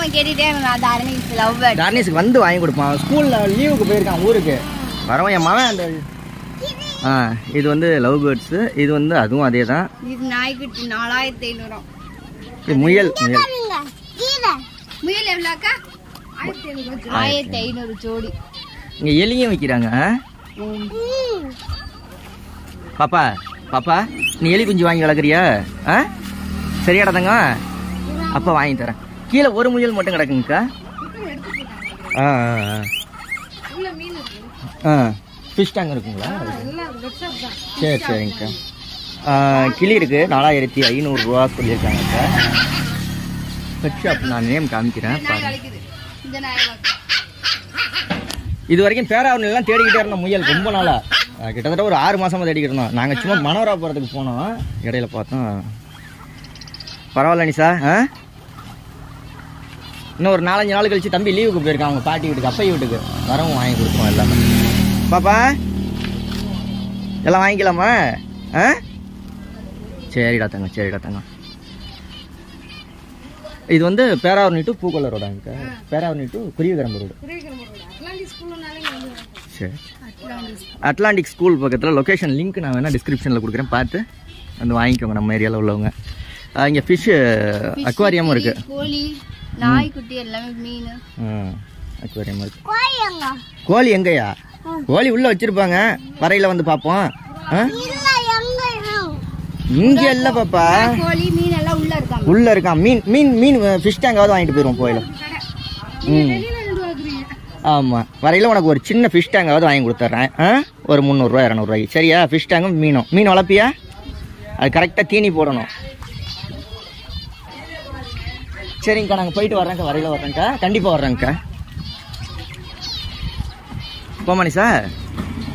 அவன் கேட்டுட்டே இருந்தான் தாரணி லவ் பேர்ட் டார்னிஸுக்கு வந்து வாங்கி கொடுப்பான் ஸ்கூலில் லீவுக்கு போயிருக்கான் ஊருக்கு வரவன் என் மகன் அந்த ஆ இது வந்து லவ் பேர்ட்ஸு இது வந்து அதுவும் அதே தான் இது நாய்க்குட்டி நாலாயிரத்தி ஐநூறாம் இது முயல் முயல் முயல் எவ்வளோக்கா ஆயிரத்தி ஐநூறு ஜோடி இங்கே எலியும் வைக்கிறாங்க ஆ? பாப்பா பாப்பா நீ எலி குஞ்சு வாங்கி வளர்க்குறியா ஆ சரியாடா தங்க அப்பா வாங்கி தரேன் கீழே ஒரு முயல் மட்டும் கிடக்குங்கக்கா ஆ ஆ, ஆ. ஆ ஃபிஷ் டேங்க் இருக்குங்களா சரி சரிங்கக்கா ஆ, கிளி இருக்கு நாலாயிரத்தி ஐநூறுரூவா சொல்லியிருக்காங்கக்கா பெட் ஷாப் நான் நேம் காமிக்கிறேன் பாருங்க வலிக்குது இந்த நாய் வளர்க்க. இது வரைக்கும் பேராவூர்லாம் தேடிக்கிட்டே இருந்தோம் முயல் ரொம்ப நாளா அஹ் கிட்டத்தட்ட ஒரு ஆறு மாசமா தேடிக்கிட்டு இருந்தோம் நாங்க சும்மா மனோரா போறதுக்கு போனோம் இடையில பார்த்தோம் பரவாயில்ல நிசா ஆ? இன்னும் ஒரு நாலஞ்சு நாள் கழிச்சு தம்பி லீவுக்கு போயிருக்கான் அவங்க பாட்டி வீட்டுக்கு அப்பை வீட்டுக்கு வரவும் வாங்கி கொடுப்போம் எல்லாமே பாப்பா எல்லாம் வாங்கிக்கலாமா ஆ சரிடா தங்க சரிடா தங்க இது வந்து பேராவூர்னி டு பூக்கொல்ல ரோடு அங்கே பேராவூர்னி டு குருவிகரம்பு ரோடு சரி அட்லாண்டிக் ஸ்கூல் பக்கத்தில் லொக்கேஷன் லிங்க் நான் வேணால் டிஸ்கிரிப்ஷனில் கொடுக்குறேன் பார்த்து வந்து வாங்கிக்கோங்க நம்ம ஏரியாவில் உள்ளவங்க இங்கே ஃபிஷ்ஷு அக்வாரியமும் இருக்குது கோழி நாய்க்குட்டி எல்லாமே மீன் ம் அக்வாரியம் இருக்கு கோழி எங்கயா கோழி உள்ளே வச்சுருப்பாங்க வரையில் வந்து பார்ப்போம் ஆ இங்கே இல்லை பாப்பா கோழி மீன் எல்லாம் உள்ள இருக்காங்க உள்ளே இருக்கான் மீன் மீன் மீன் ஃபிஷ் டேங்காவது வாங்கிட்டு போயிடுவோம் போயில ம் ஆமாம் வரையில் உனக்கு ஒரு சின்ன ஃபிஷ் டேங்காவது வாங்கி கொடுத்துட்றேன் ஆ ஒரு முந்நூறுரூவா இரநூறுவாய்க்கு சரியா ஃபிஷ் டேங்கும் மீனும் மீன் வளர்ப்பியா அது கரெக்டாக தீனி போடணும் சரிங்கக்கா நாங்கள் போயிட்டு வர்றேங்க்கா வரையில் வர்றேங்க்கா கண்டிப்பாக வர்றேங்க்கா போமானி சார்